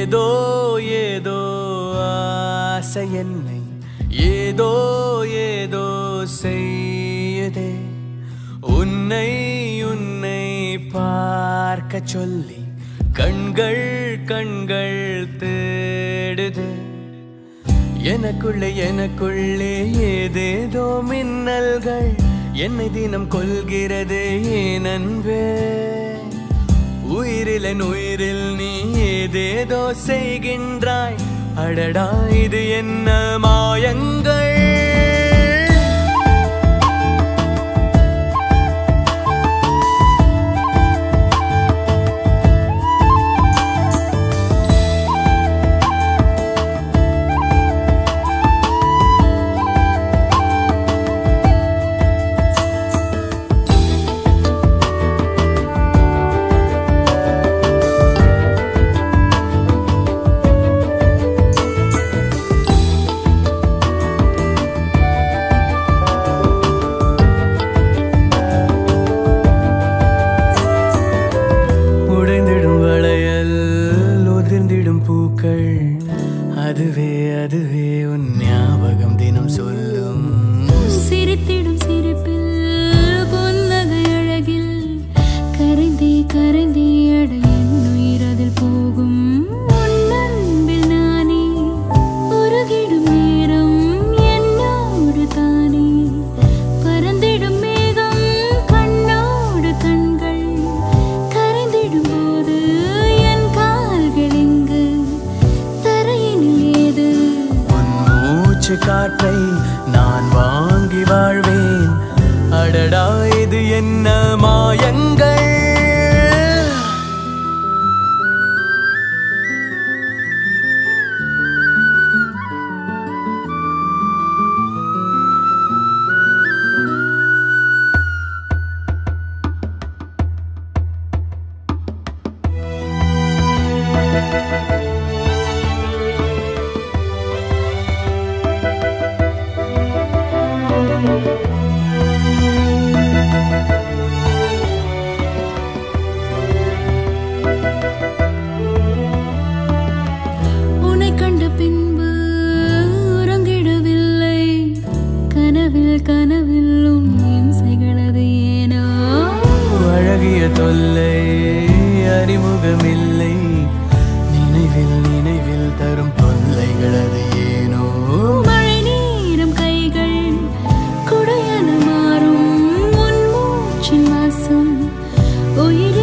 ஏதோ ஏதோ ஆசை என்னை ஏதோ ஏதோ செய்யுதே உன்னை உன்னை பார்க்க சொல்லி கண்கள் கண்கள் தேடுது எனக்குள்ளே எனக்குள்ளே ஏதேதோ மின்னல்கள் என்னை தினம் கொள்கிறது ஏன் அன்பே உயிரில் என் உயிரில் நீ ஏதேதோ செய்கின்றாய் அடடா இது என்ன மாயங்கள் உடைந்திடும் வளையல் உதிர்ந்திடும் பூக்கள் அதுவே அதுவே உன் ஞாபகம் தினம் சொல்லும் சிரித்திடும் சிரிப்பில் புன்னகை அழகில் கரைந்தே கரைந்தே அட என் உயிர் அதில் போகும் உன் அன்பில் நானே உருகிடும் நேரம் என்னோடு தானே பறந்திடும் மேகம் கண்ணோடு கண்கள் கரைந்திடும் போது என் கால்கள் இங்கு தரையினில் ஏது உன் மூச்சு காற்றை நான் வாங்கி வாழ்வேன் அடடா இது என்ன மாயங்கள் உன்னை கண்ட பின்பு உறங்கிடவில்லை கனவில் கனவில் உன் இம்சைகளது ஏனோ அழகிய தொல்லை அறிமுகமில்லை நினைவில் நினைவில் தரும் தொல்லைகளது ஏனோ மழை நீரும் கைகள் குடையன மாறும் உன் மூச்சின் வாசம் உயிர்